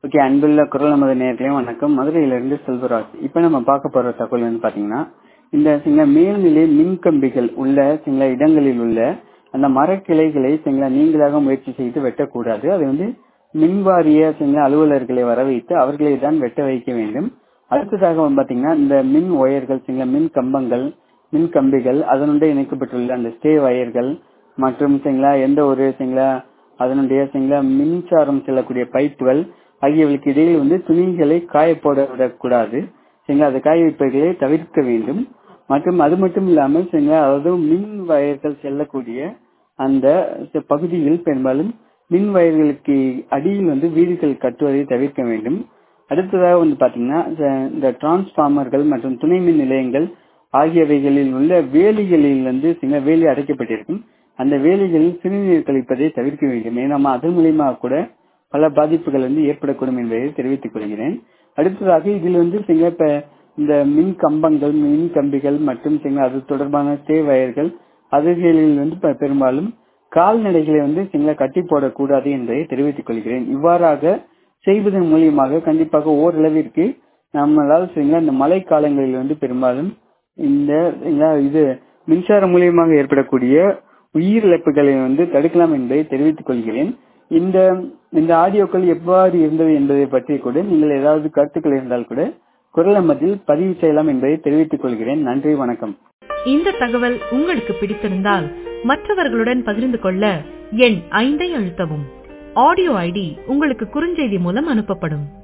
okay அன்புள்ள குரல் நமது நேர்களையும் வணக்கம் மதுரையிலிருந்து செல்வராஜ் இப்போ நம்ம பார்க்க போற தகவல் வந்து பாத்தீங்கன்னா இந்த சில மேல்நிலை மின்கம்பிகள் உள்ள சில இடங்களில் உள்ள அந்த மரக்கிளைகளை சில நீங்களாக முயற்சி செய்து வெட்டக்கூடாது அது வந்து மின்வாரிய சில அலுவலர்களை வர வைத்து அவர்களை தான் வெட்ட வைக்க வேண்டும் அடுத்ததாக வந்து பாத்தீங்கன்னா இந்த மின் ஒயர்கள் சில மின் கம்பங்கள் மின் கம்பிகள் அதனுடைய இணைக்கப்பட்டுள்ள அந்த ஸ்டே வயர்கள் மற்றும் சிங்களா எந்த ஒரு சிங்களா அதனுடைய சிங்களா மின்சாரம் செல்லக்கூடிய பைப்புகள் ஆகியவற்றுக்கு இடையில் வந்து துணிகளை காய போட விடக்கூடாது சரிங்களா அது காய வைப்பதை தவிர்க்க வேண்டும் மற்றும் அது மட்டும் இல்லாமல் சரிங்களா அதாவது மின் வயர்கள் செல்லக்கூடிய அந்த பகுதியில் பெரும்பாலும் மின் வயர்களுக்கு அடியில் வந்து வீடுகள் கட்டுவதை தவிர்க்க வேண்டும் அடுத்ததாக வந்து பாத்தீங்கன்னா இந்த டிரான்ஸ்பார்மர்கள் மற்றும் துணை மின் நிலையங்கள் ஆகியவைகளில் உள்ள வேலிகளில் வந்து சில வேலி அடைக்கப்பட்டிருக்கும் அந்த வேலிகளில் சிறுநீர் கழிப்பதை தவிர்க்க வேண்டும் ஏன்னா அதன் மூலியமாக கூட பல பாதிப்புகள் வந்து ஏற்படக்கூடும் என்பதை தெரிவித்துக் கொள்கிறேன் அடுத்ததாக இதில் வந்து சில இந்த மின் கம்பங்கள் மின் கம்பிகள் மற்றும் சில அது தொடர்பான ஸ்டே வயர்கள் அதுகளில் வந்து பெரும்பாலும் கால்நடைகளை வந்து சில கட்டி போடக்கூடாது என்பதை தெரிவித்துக் கொள்கிறேன் இவ்வாறாக செய்வதன் மூலியமாக கண்டிப்பாக ஓரளவிற்கு நம்மளால் சரிங்களா இந்த மழை காலங்களில் வந்து பெரும்பாலும் இந்த இது மின்சாரம் மூலியமாக ஏற்படக்கூடிய உயிரிழப்புகளை வந்து தடுக்கலாம் என்பதை தெரிவித்துக் கொள்கிறேன் இந்த இந்த ஆடியோக்கள் எவ்வாறு இருந்தது என்பதை பற்றி கூட நீங்கள் ஏதாவது கருத்துக்கள் இருந்தால் கூட குரல் மத்தியில் பதிவு செய்யலாம் என்பதை தெரிவித்துக் கொள்கிறேன் நன்றி வணக்கம் இந்த தகவல் உங்களுக்கு பிடித்திருந்தால் மற்றவர்களுடன் பகிர்ந்து கொள்ள எண் ஐந்தை அழுத்தவும் ஆடியோ ஐடி உங்களுக்கு குறுஞ்செய்தி மூலம் அனுப்பப்படும்